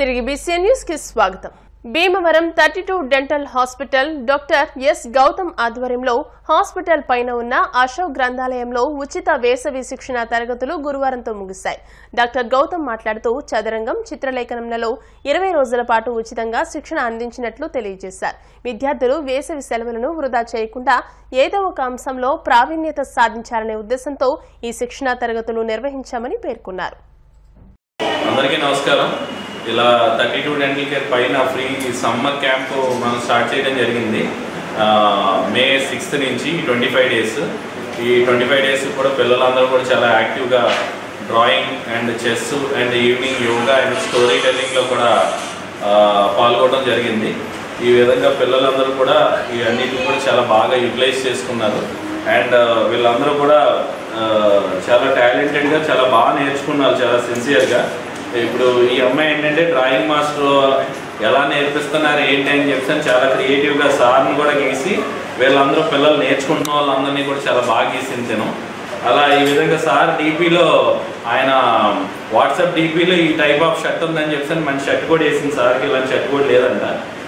తిరిగి BCN news కి స్వాగతం Bhimavaram thirty two dental hospital doctor S Gautam ఆధ్వర్యంలో హాస్పిటల్ పైన ఉన్న అశోక్ గ్రంథాలయంలో ఉచిత వేసవి శిక్షణ తరగతులు గురువారంతో ముగిశాయి డాక్టర్ గౌతమ్ మాట్లాడుతూ చదరంగం చిత్రలేఖనంలలో ఇరవై రోజుల పాటు ఉచితంగా శిక్షణ అందించినట్లు తెలియజేశారు విద్యార్థులు వేసవి సెలవులను వృధా చేయకుండా ఏదో ఒక అంశంలో ప్రావీణ్యత సాధించాలనే ఉద్దేశంతో ఈ శిక్షణా తరగతులు నిర్వహించామని పేర్కొన్నారు అందరికీ నమస్కారం ఇలా థర్టీ టూ డెంటల్ కేర్ పైన ఫ్రీ సమ్మర్ క్యాంప్ మనం స్టార్ట్ చేయడం జరిగింది ఆ, మే సిక్స్త్ నుంచి ట్వంటీ ఫైవ్ డేస్ ఈ ట్వంటీ ఫైవ్ డేస్ కూడా పిల్లలందరూ కూడా చాలా యాక్టివ్గా drawing and chess and evening yoga and story టెల్లింగ్లో కూడా ఆ, పాల్గొనడం జరిగింది ఈ విధంగా పిల్లలందరూ కూడా ఈ అన్నిటిని కూడా చాలా బాగా యూటిలైజ్ చేసుకున్నారు అండ్ వీళ్ళందరూ కూడా ఆ, చాలా టాలెంటెడ్గా చాలా బాగా నేర్చుకున్నారు చాలా సిన్సియర్గా ఇప్పుడు ఈ అమ్మాయి ఏంటంటే డ్రాయింగ్ మాస్టర్ ఎలా నేర్పిస్తున్నారు ఏంటి అని చెప్పి చాలా క్రియేటివ్గా సార్ని కూడా గీసి వీళ్ళందరూ పిల్లలు నేర్చుకుంటున్న వాళ్ళందరినీ కూడా చాలా బాగా గీసింది తిను అలా ఈ విధంగా సార్ డీపీలో ఆయన వాట్సాప్ డీపీలో ఈ టైప్ ఆఫ్ షర్ట్ ఉందని చెప్పి మంచి షర్ట్ కూడా వేసింది సార్కి ఇలాంటి షర్ట్ కూడా లేదంట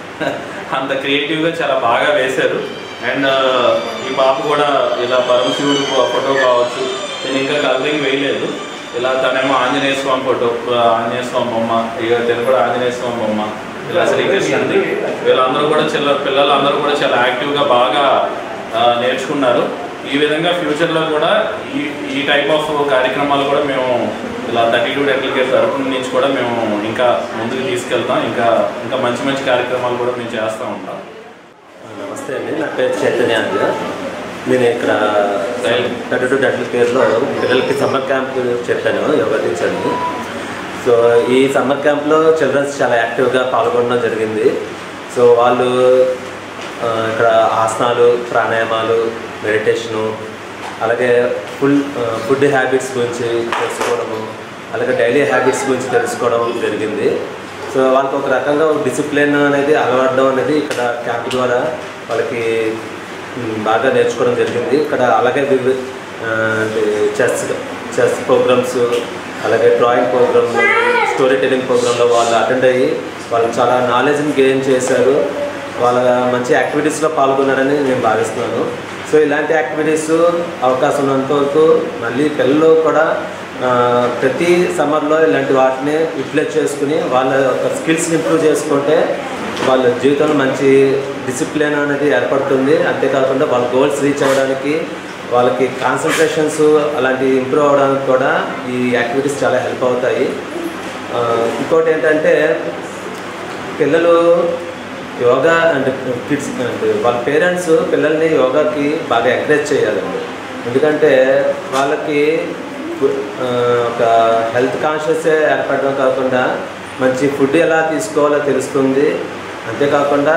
అంత క్రియేటివ్గా చాలా బాగా వేశారు అండ్ ఈ పాప కూడా ఇలా పరమశివుడు ఫోటో కావచ్చు నేను ఇంకా కలరింగ్ వేయలేదు ఇలా తనేమో ఆంజనేయ స్వామి ఫోటో ఆంజనేయ స్వామి బొమ్మ ఇక తిను కూడా ఆంజనేయ స్వామి బొమ్మ ఇలా శ్రీకృష్ణుడి వీళ్ళందరూ కూడా చిల్ల పిల్లలందరూ కూడా చాలా యాక్టివ్గా బాగా ఆ, నేర్చుకున్నారు ఈ విధంగా ఫ్యూచర్లో కూడా ఈ ఈ టైప్ ఆఫ్ కార్యక్రమాలు కూడా మేము ఇలా థర్టీ టూ డెంటల్ కేర్ తరపు నుంచి కూడా మేము ఇంకా ముందుకు తీసుకెళ్తాం ఇంకా ఇంకా మంచి మంచి కార్యక్రమాలు కూడా మేము చేస్తూ ఉంటాం నమస్తే అండి నా పేరు చైతన్య అండి నేను ఇక్కడ థర్టీ టూ డెంటల్ కేర్లో పిల్లలకి సమ్మర్ క్యాంప్ చెప్పాను యోగా టీచర్ని సో ఈ సమ్మర్ క్యాంప్లో చిల్డ్రన్స్ చాలా యాక్టివ్గా పాల్గొనడం జరిగింది సో వాళ్ళు ఆ, ఇక్కడ ఆసనాలు ప్రాణాయామాలు మెడిటేషను అలాగే ఫుల్ ఫుడ్ హ్యాబిట్స్ గురించి తెలుసుకోవడము అలాగే డైలీ హ్యాబిట్స్ గురించి తెలుసుకోవడం జరిగింది సో వాళ్ళకి ఒక రకంగా ఒక డిసిప్లిన్ అనేది అలవాడడం అనేది ఇక్కడ క్యాంప్ ద్వారా వాళ్ళకి మ్, బాగా నేర్చుకోవడం జరిగింది ఇక్కడ అలాగే వివి చెస్ చెస్ ప్రోగ్రామ్స్ అలాగే డ్రాయింగ్ ప్రోగ్రామ్ స్టోరీ టెలింగ్ ప్రోగ్రాంలో వాళ్ళు అటెండ్ అయ్యి వాళ్ళు చాలా నాలెడ్జ్ని గెయిన్ చేశారు వాళ్ళ మంచి యాక్టివిటీస్లో పాల్గొన్నారని నేను భావిస్తున్నాను సో ఇలాంటి యాక్టివిటీస్ అవకాశం ఉన్నంత వరకు మళ్ళీ పిల్లలు కూడా ఆ, ప్రతి సమ్మర్లో ఇలాంటి వాటిని యూటిలైజ్ చేసుకుని వాళ్ళ యొక్క స్కిల్స్ని ఇంప్రూవ్ చేసుకుంటే వాళ్ళ జీవితంలో మంచి డిసిప్లిన్ అనేది ఏర్పడుతుంది అంతేకాకుండా వాళ్ళ గోల్స్ రీచ్ అవ్వడానికి వాళ్ళకి కాన్సన్ట్రేషన్స్ అలాంటి ఇంప్రూవ్ అవ్వడానికి కూడా ఈ యాక్టివిటీస్ చాలా హెల్ప్ అవుతాయి ఆ, ఇంకోటి ఏంటంటే పిల్లలు యోగా అండ్ కిడ్స్ అంటే వాళ్ళ పేరెంట్స్ పిల్లల్ని యోగాకి బాగా ఎంకరేజ్ చేయాలండి ఎందుకంటే వాళ్ళకి ఆ, ఒక హెల్త్ కాన్షియస్ ఏర్పడడం కాకుండా మంచి ఫుడ్ ఎలా తీసుకోవాలో తెలుస్తుంది అంతేకాకుండా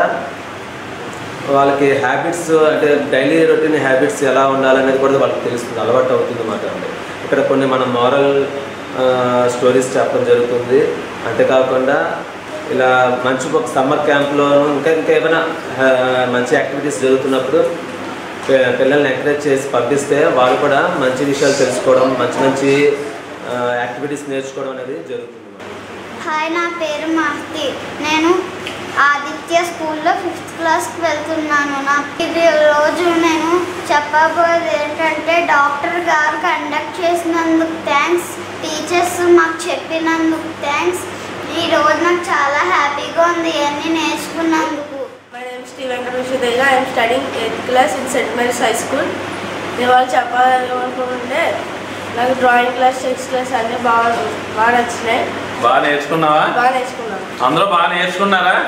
వాళ్ళకి హ్యాబిట్స్ అంటే డైలీ రొటీన్ హ్యాబిట్స్ ఎలా ఉండాలనేది కూడా వాళ్ళకి తెలుస్తుంది అలవాటు అవుతుంది అన్నమాట అండి ఇక్కడ కొన్ని మన మారల్ స్టోరీస్ చెప్పడం జరుగుతుంది అంతేకాకుండా ఇలా మంచి ఒక సమ్మర్ క్యాంప్లోను ఇంకా ఇంకా ఏమైనా ఆ, మంచి యాక్టివిటీస్ జరుగుతున్నప్పుడు పి- పిల్లల్ని ఎంకరేజ్ చేసి పంపిస్తే వాళ్ళు కూడా మంచి విషయాలు తెలుసుకోవడం మంచి మంచి యాక్టివిటీస్ నేర్చుకోవడం అనేది జరుగుతుంది హాయ్ నా పేరు మహతి నేను ఆదిత్య స్కూల్లో ఫిఫ్త్ క్లాస్కి వెళ్తున్నాను నా ఇది రోజు నేను చెప్పబోయేది ఏంటంటే డాక్టర్ గారు కండక్ట్ చేసినందుకు థ్యాంక్స్ టీచర్స్ మాకు చెప్పినందుకు థ్యాంక్స్ ఈ రోజు నాకు చాలా హ్యాపీగా ఉంది ఇవన్నీ నేర్చుకున్నందుకు My name is Sri Venkatesha Dega. I am studying 8th class in St. Mary's High School. నేను వాళ్ళు చెప్పాలనుకుంటే నాకు డ్రాయింగ్ క్లాస్ చెక్స్ క్లాస్ అన్నీ బాగా బాగా నచ్చినాయి బాగా నేర్చుకున్నావా బాగా నేర్చుకున్నాను అందరూ బాగా నేర్చుకున్నారా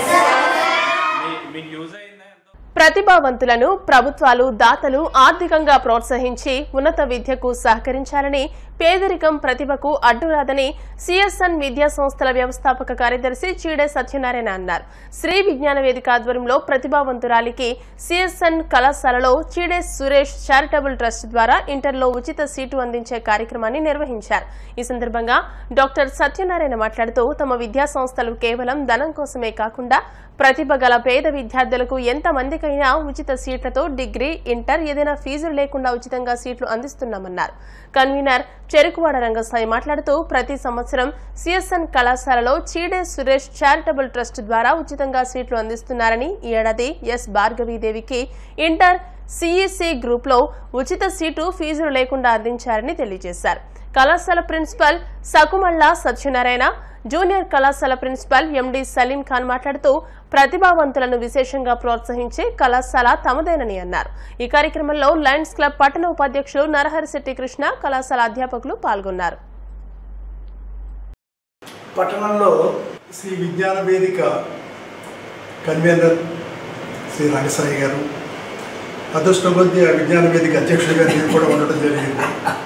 మీ- మీకు యూజ్ అయిందా ఎంతో? ప్రతిభావంతులను ప్రభుత్వాలు దాతలు ఆర్థికంగా ప్రోత్సహించి ఉన్నత విద్యకు సహకరించాలని పేదరికం ప్రతిభకు అడ్డురాదని సిఎస్ఎన్ విద్యా సంస్థల వ్యవస్థాపక కార్యదర్శి చీడే సత్యనారాయణ అన్నారు శ్రీ విజ్ఞాన వేదిక ఆధ్వర్యంలో ప్రతిభావంతురాలికి సిఎస్ఎన్ కళాశాలలో చీడే సురేష్ చారిటబుల్ ట్రస్ట్ ద్వారా ఇంటర్లో ఉచిత సీటు అందించే కార్యక్రమాన్ని నిర్వహించారు ఈ సందర్భంగా డాక్టర్ సత్యనారాయణ మాట్లాడుతూ తమ విద్యా సంస్థలు కేవలం ధనం కోసమే కాకుండా ప్రతిభ గల పేద విద్యార్థులకు ఎంత మందికైనా ఉచిత సీట్లతో డిగ్రీ ఇంటర్ ఏదైనా ఫీజులు లేకుండా ఉచితంగా సీట్లు అందిస్తున్నామన్నారు కన్వీనర్ చెరుకువాడ రంగసాయి మాట్లాడుతూ ప్రతి సంవత్సరం సిఎస్ఎన్ కళాశాలలో చీడే సురేష్ చారిటబుల్ ట్రస్ట్ ద్వారా ఉచితంగా సీట్లు అందిస్తున్నారని ఈ ఏడాది ఎస్ భార్గవీదేవికి ఇంటర్ సిఈసి గ్రూప్లో ఉచిత సీటు ఫీజులు లేకుండా అందించారని తెలియజేశారు కళాశాల ప్రిన్సిపల్ సకుమల్లా సత్యనారాయణ జూనియర్ కళాశాల ప్రిన్సిపల్ ఎండి సలీం ఖాన్ మాట్లాడుతూ ప్రతిభావంతులను విశేషంగా ప్రోత్సహించే కళాశాల తమదేనని అన్నారు ఈ కార్యక్రమంలో లయన్స్ క్లబ్ పట్టణ ఉపాధ్యక్షులు నరహరిశెట్టి కృష్ణ కళాశాల అధ్యాపకులు పాల్గొన్నారు పట్టణంలో శ్రీ విజ్ఞాన వేదిక కన్వీనర్ శ్రీ రంగసాయి గారు అదృష్టం కొద్దీ ఆ విజ్ఞాన వేదిక అధ్యక్షుడిగా నేను కూడా ఉండడం జరిగింది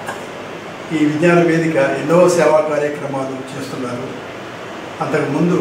ఈ విజ్ఞాన వేదిక ఎన్నో సేవా కార్యక్రమాలు చేస్తున్నారు అంతకుముందు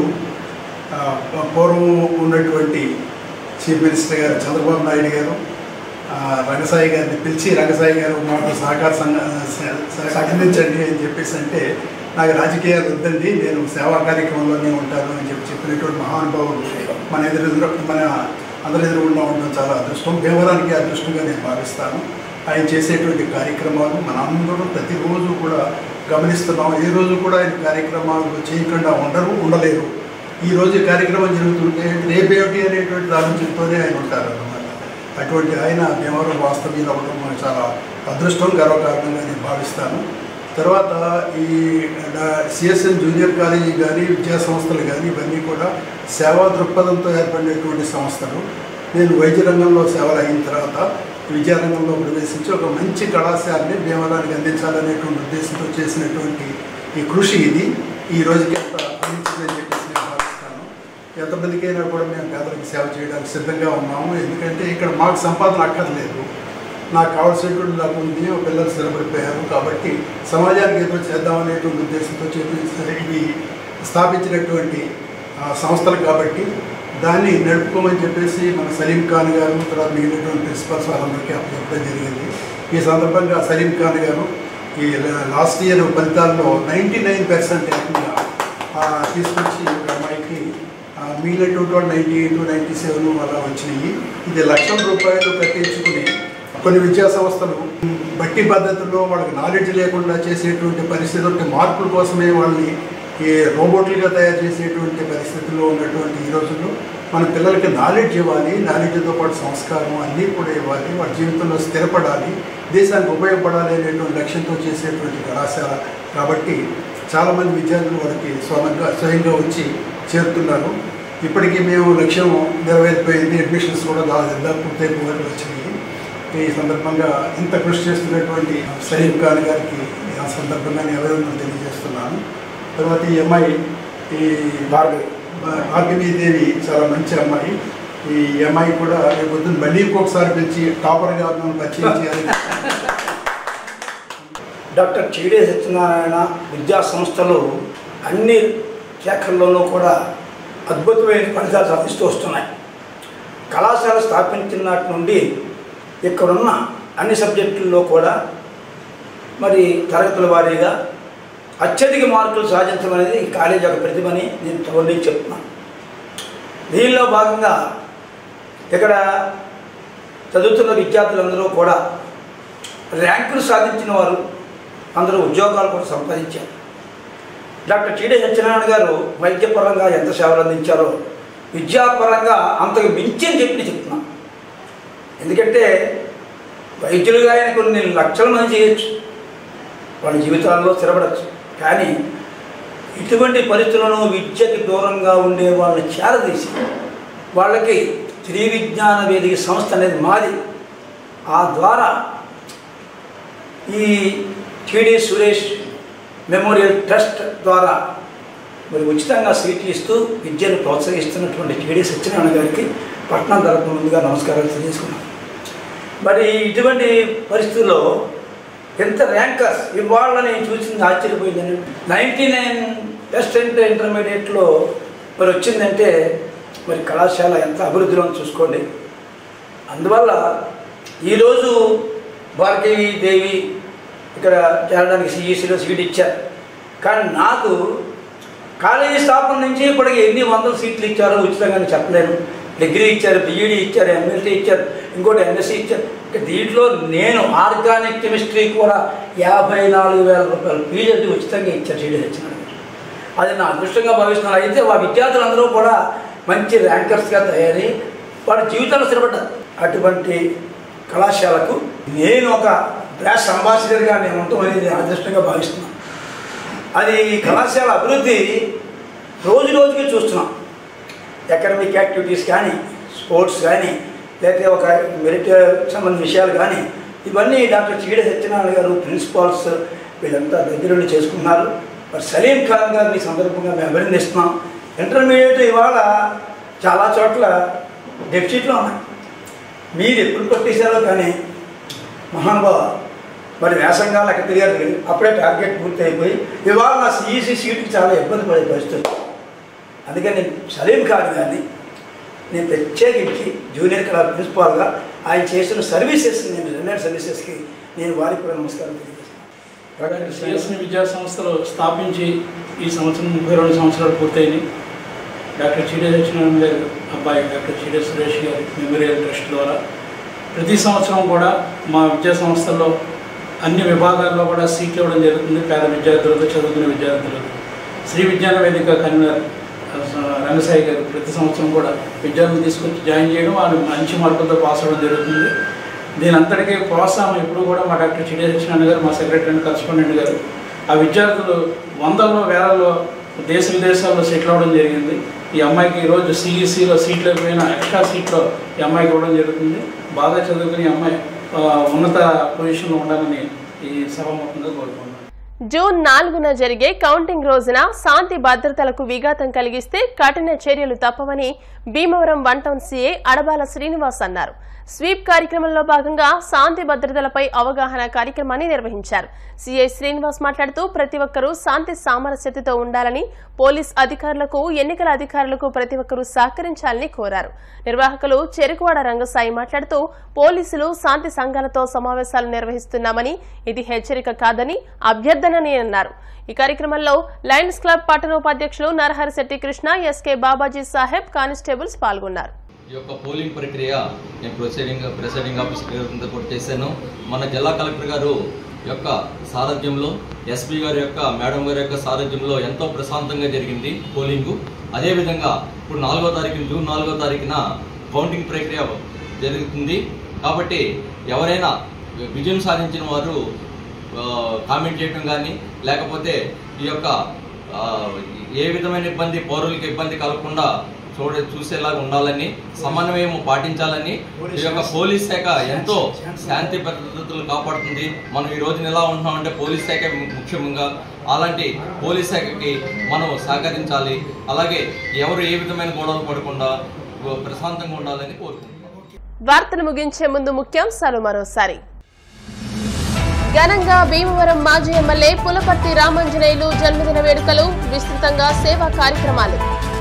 ఆ, పూర్వం ఉన్నటువంటి చీఫ్ మినిస్టర్ గారు చంద్రబాబు నాయుడు గారు ఆ, రంగసాయి గారిని పిలిచి రంగసాయి గారు మాకు సహకార సంఘ స- స- అందించండి అని చెప్పేసి అంటే నాకు రాజకీయాలు వద్దండి నేను సేవా కార్యక్రమంలోనే ఉంటాను అని చెప్పి చెప్పినటువంటి మహానుభావులు మన ఎదురు మన అందరి ఎదురుగుండా ఉండడం చాలా అదృష్టం భీమవరానికి అదృష్టంగా నేను భావిస్తాను ఆయన చేసేటువంటి కార్యక్రమాలు మన అందరం ప్రతిరోజు కూడా గమనిస్తున్నాం ఏ రోజు కూడా ఆయన కార్యక్రమాలు చేయకుండా ఉండరు ఉండలేరు ఈ రోజు ఈ కార్యక్రమం జరుగుతుంటే రేపేమిటి అనేటువంటి ఆలోచనతోనే ఆయన ఉంటారు అన్నమాట అటువంటి ఆయన భీమవరం వాస్తవ్యులు అవ్వడం మనకు చాలా అదృష్టం గర్వకారణంగా నేను భావిస్తాను తర్వాత ఈ సిఎస్ఎన్ జూనియర్ కాలేజీ కానీ విద్యా సంస్థలు కానీ ఇవన్నీ కూడా సేవా దృక్పథంతో ఏర్పడినటువంటి సంస్థలు నేను వైద్య రంగంలో సేవలు అయిన తర్వాత విద్యారంగంలో ప్రవేశించి ఒక మంచి కళాశాలని భీమవరానికి అందించాలనేటువంటి ఉద్దేశంతో చేసినటువంటి ఈ కృషి ఇది ఈ రోజుకి ఎంత అందించిందని చెప్పేసి నేను భావిస్తాను ఎంతమందికైనా కూడా మేము పేదలకు సేవ చేయడానికి సిద్ధంగా ఉన్నాము ఎందుకంటే ఇక్కడ మాకు సంపాదన అక్కర్లేదు నాకు కావాల్సినటువంటి నాకు ఉంది ఒక పిల్లలు స్థిరపడిపోయారు కాబట్టి సమాజానికి ఏదో చేద్దామనేటువంటి ఉద్దేశంతో చెప్పి ఇవి స్థాపించినటువంటి ఆ, సంస్థలు కాబట్టి దాన్ని నడుపుకోమని చెప్పేసి మన సలీం ఖాన్ గారు తర్వాత మిగిలినటువంటి ప్రిన్సిపల్స్ వాళ్ళందరికీ చెప్పడం జరిగింది ఈ సందర్భంగా సలీం ఖాన్ గారు ఈ లాస్ట్ ఇయర్ ఫలితాల్లో నైంటీ నైన్ పర్సెంట్ ఏకంగా ఆ, తీసుకొచ్చి ఒక అమ్మాయికి ఆ, మిగిలినటువంటి వాళ్ళు నైంటీ ఎయిట్ నైంటీ సెవెన్ అలా వచ్చినాయి ఇది లక్షల రూపాయలు కట్టించుకుని కొన్ని విద్యా సంస్థలు బట్టి పద్ధతుల్లో వాళ్ళకి నాలెడ్జ్ లేకుండా చేసేటువంటి పరిస్థితి ఉంటే మార్పుల కోసమే వాళ్ళని ఈ రోబోట్లుగా తయారు చేసేటువంటి పరిస్థితుల్లో ఉన్నటువంటి ఈ రోజుల్లో మన పిల్లలకి నాలెడ్జ్ ఇవ్వాలి నాలెడ్జ్తో పాటు సంస్కారం అన్నీ కూడా ఇవ్వాలి వాళ్ళ జీవితంలో స్థిరపడాలి దేశానికి ఉపయోగపడాలి అనేటువంటి లక్ష్యంతో చేసేటువంటి కళాశాల కాబట్టి చాలామంది విద్యార్థులు వాళ్ళకి స్వయంగా స్వయంగా వచ్చి చేరుతున్నారు ఇప్పటికీ మేము లక్ష్యం నెరవేరిపోయింది అడ్మిషన్స్ కూడా దాదాపు పూర్తయిపోయి వచ్చినాయి ఈ సందర్భంగా ఇంత కృషి చేస్తున్నటువంటి సలీం ఖాన్ గారికి ఆ సందర్భంగా నేను అభినందనలు తెలియజేస్తున్నాను తర్వాత ఈ అమ్మాయి ఈ భార్గవి భార్గవీదేవి చాలా మంచి అమ్మాయి ఈ అమ్మాయి కూడా రేపు పొద్దున్న మళ్ళీ ఇంకొకసారి పిలిచి టాపర్గా మనం పరిచయం చేయాలి డాక్టర్ చీడే సత్యనారాయణ విద్యా సంస్థలు అన్ని శాఖల్లోనూ కూడా అద్భుతమైన ఫలితాలు సాధిస్తూ వస్తున్నాయి కళాశాల స్థాపించిన నాటి నుండి ఇక్కడున్న అన్ని సబ్జెక్టుల్లో కూడా మరి తరగతుల వారీగా అత్యధిక మార్కులు సాధించడం అనేది ఈ కాలేజీ యొక్క ప్రతిభని నేను తోటి చెప్తున్నాను దీనిలో భాగంగా ఇక్కడ చదువుతున్న విద్యార్థులందరూ కూడా ర్యాంకులు సాధించిన వారు అందరూ ఉద్యోగాలు కూడా సంపాదించారు డాక్టర్ టీడే సత్యనారాయణ గారు వైద్యపరంగా ఎంత సేవలు అందించారో విద్యాపరంగా అంతకు మించి అని చెప్పి చెప్తున్నాను ఎందుకంటే వైద్యులుగా ఆయన కొన్ని లక్షల మంది చేయొచ్చు వాళ్ళ జీవితాల్లో స్థిరపడచ్చు కానీ ఇటువంటి పరిస్థితులను విద్యకి దూరంగా ఉండే వాళ్ళని చేరదీసి వాళ్ళకి త్రీ విజ్ఞాన వేదిక సంస్థ అనేది మాది ఆ ద్వారా ఈ టీడీ సురేష్ మెమోరియల్ ట్రస్ట్ ద్వారా మరి ఉచితంగా సీట్లు ఇస్తూ విద్యను ప్రోత్సహిస్తున్నటువంటి టీడీ సత్యనారాయణ గారికి పట్నం తరపు ముందుగా నమస్కారాలు తెలియజేసుకున్నాను మరి ఇటువంటి పరిస్థితుల్లో ఎంత ర్యాంకర్స్ ఇవాళ నేను చూసింది ఆశ్చర్యపోయిందని నైంటీ నైన్ పర్సెంట్ ఇంటర్మీడియట్లో మరి వచ్చిందంటే మరి కళాశాల ఎంత అభివృద్ధిలో ఉందో చూసుకోండి అందువల్ల ఈరోజు భార్గవి దేవి ఇక్కడ చేరడానికి సిఈసిలో సీట్ ఇచ్చారు కానీ నాకు కాలేజీ స్థాపన నుంచి ఇప్పటికి ఎన్ని వందల సీట్లు ఇచ్చారో ఉచితంగా నేను చెప్పలేను డిగ్రీ ఇచ్చారు బీఈడి ఇచ్చారు ఎంఎస్సీ ఇచ్చారు ఇంకోటి ఎంఎస్సీ ఇచ్చారు ఇక దీంట్లో నేను ఆర్గానిక్ కెమిస్ట్రీ కూడా యాభై నాలుగు వేల రూపాయలు ఫీజు ఉచితంగా ఇచ్చారు చీడీ తెచ్చినాడు అది నా అదృష్టంగా భావిస్తున్నాను అయితే ఆ విద్యార్థులందరూ కూడా మంచి ర్యాంకర్స్గా తయారై వాడి జీవితాలు స్థిరపడ్డారు అటువంటి కళాశాలకు నేను ఒక బ్రాష్ అంబాసిడర్గా నేను ఉండటం అనేది అదృష్టంగా భావిస్తున్నాను అది ఈ కళాశాల అభివృద్ధి రోజు రోజుకి చూస్తున్నాం అకాడమిక్ యాక్టివిటీస్ కానీ స్పోర్ట్స్ కానీ లేకపోతే ఒక మెరిట్ సంబంధించిన విషయాలు కానీ ఇవన్నీ డాక్టర్ చీడ సత్యనారాయణ గారు ప్రిన్సిపాల్స్ వీళ్ళంతా దగ్గరుండి చేసుకున్నారు మరి సలీం ఖాన్ గారిని ఈ సందర్భంగా మేము అభినందిస్తున్నాం ఇంటర్మీడియట్ ఇవాళ చాలా చోట్ల డెఫిసిట్లో ఉన్నాయి మీరు ఎప్పుడు కొట్టేశారో కానీ మహానుభావ మరి వ్యాసంగాలు ఎక్కడ తిరిగారు తెలియదు. అప్పుడే టార్గెట్ పూర్తి అయిపోయి ఇవాళ నా సిఈసి సీట్కి చాలా ఇబ్బంది పడే పరిస్థితి వచ్చింది. అందుకని నేను సలీం ఖాన్ గారిని నేను ప్రత్యేకించి జూనియర్ కళా ప్రిన్సిపాల్గా ఆయన చేసిన సర్వీసెస్ నేను రిలయన్స్ సర్వీసెస్కి నేను వారికి కూడా నమస్కారం తెలియజేస్తున్నాను సిఎస్ని విద్యా సంస్థలు స్థాపించి ఈ సంవత్సరం ముప్పై రెండు సంవత్సరాలు పూర్తయినాయి డాక్టర్ చీడే సత్యనారాయణ గారి అబ్బాయి డాక్టర్ చీడే సురేష్ గారి మెమోరియల్ ట్రస్ట్ ద్వారా ప్రతి సంవత్సరం కూడా మా విద్యా సంస్థల్లో అన్ని విభాగాల్లో కూడా సీట్లు ఇవ్వడం జరుగుతుంది పేద విద్యార్థులకు చదువుకునే విద్యార్థులకు శ్రీ విజ్ఞాన వేదిక కన్వీనర్ ఆ, రంగసాయి గారు ప్రతి సంవత్సరం కూడా విద్యార్థులు తీసుకొచ్చి జాయిన్ చేయడం వాళ్ళు మంచి మార్కులతో పాస్ అవ్వడం జరుగుతుంది దీని అంతటికీ ప్రోత్సాహం ఎప్పుడు కూడా మా డాక్టర్ చిడే సత్యనారాయణ గారు మా సెక్రటరీ అండ్ కరస్పాండెంట్ గారు ఆ విద్యార్థులు వందల్లో వేలల్లో దేశ విదేశాల్లో సెటిల్ అవ్వడం జరిగింది ఈ అమ్మాయికి ఈరోజు సిఈసిలో సీట్లు అయిపోయిన ఎక్స్ట్రా సీట్లో ఈ అమ్మాయికి ఇవ్వడం జరుగుతుంది బాగా చదువుకుని ఈ అమ్మాయి ఆ, ఉన్నత పొజిషన్లో ఉండాలని ఈ సభాముఖంగా కోరుకుంటున్నాను జూన్ నాలుగున జరిగే కౌంటింగ్ రోజున శాంతి భద్రతలకు విఘాతం కలిగిస్తే కఠిన చర్యలు తప్పవని Bhimavaram one town CA Adabala Srinivas అన్నారు స్వీప్ కార్యక్రమంలో భాగంగా శాంతి భద్రతలపై అవగాహన కార్యక్రమాన్ని నిర్వహించారు సీఐ శ్రీనివాస్ మాట్లాడుతూ ప్రతి ఒక్కరూ శాంతి సామరస్యతతో ఉండాలని పోలీస్ అధికారులకు ఎన్నికల అధికారులకు ప్రతి ఒక్కరూ సహకరించాలని కోరారు నిర్వాహకులు చెరుకువాడ రంగసాయి మాట్లాడుతూ పోలీసులు శాంతి సంఘాలతో సమావేశాలు నిర్వహిస్తున్నామని ఇది హెచ్చరిక కాదని అభ్యర్థనని అన్నారు ఈ కార్యక్రమంలో లయన్స్ క్లబ్ పట్టణోపాధ్యక్షులు నరహరిశెట్టి కృష్ణ ఎస్కే బాబాజీ సాహెబ్ కానిస్టేబుల్స్ పాల్గొన్నారు ఈ యొక్క పోలింగ్ ప్రక్రియ నేను ప్రొసీడింగ్ ప్రిసైడింగ్ ఆఫీసర్ గారితో కూడా చేశాను మన జిల్లా కలెక్టర్ గారు యొక్క సారథ్యంలో ఎస్పీ గారి యొక్క మేడం గారి యొక్క సారథ్యంలో ఎంతో ప్రశాంతంగా జరిగింది పోలింగు అదేవిధంగా ఇప్పుడు నాలుగో తారీఖున జూన్ నాలుగో తారీఖున కౌంటింగ్ ప్రక్రియ జరుగుతుంది కాబట్టి ఎవరైనా విజయం సాధించిన వారు ఆ, కామెంట్ చేయడం కానీ లేకపోతే ఈ యొక్క ఆ, ఏ విధమైన ఇబ్బంది పౌరులకు ఇబ్బంది కలగకుండా చూడ చూసేలాగా ఉండాలని సమన్వయం పాటించాలని ఈ యొక్క పోలీస్ శాఖ ఎంతో శాంతి భద్రతలు కాపాడుతుంది మనం ఈ రోజున ఎలా ఉంటున్నామంటే పోలీస్ శాఖ ముఖ్యంగా అలాంటి పోలీస్ శాఖకి మనం సహకరించాలి అలాగే ఎవరు ఏ విధమైన గొడవలు పడకుండా ప్రశాంతంగా ఉండాలని కోరుకుంటున్నాం వార్తలు ముగించే ముందు ముఖ్యాంశాలు మరోసారి ఘనంగా భీమవరం మాజీ ఎమ్మెల్యే పులపర్తి రామంజనేయులు జన్మదిన వేడుకలు విస్తృతంగా సేవా కార్యక్రమాలు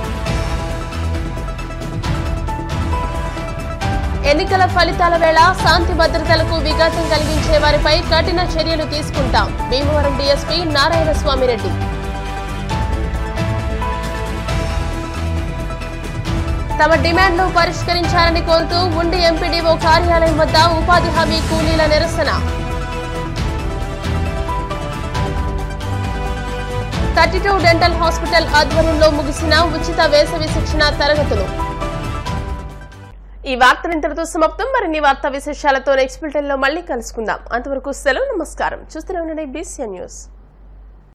ఎన్నికల ఫలితాల వేళ శాంతి భద్రతలకు విఘాతం కలిగించే వారిపై కఠిన చర్యలు తీసుకుంటాం భీమవరం డీఎస్పీ నారాయణ స్వామిరెడ్డి తమ డిమాండ్లు పరిష్కరించాలని కోరుతూ ఉండి ఎంపీడీఓ కార్యాలయం వద్ద ఉపాధి హామీ కూలీల నిరసన థర్టీ టూ డెంటల్ హాస్పిటల్ ఆధ్వర్యంలో ముగిసిన ఉచిత వేసవి శిక్షణ తరగతులు ఈ వార్తలు ఇంతటితో సమాప్తం మరిన్ని వార్తా విశేషాలతో నెక్స్ట్ బులెటిన్ లో మళ్ళీ కలుసుకుందాం అంతవరకు సెలవు నమస్కారం చూస్తూనే ఉండండి బీసీఎన్ న్యూస్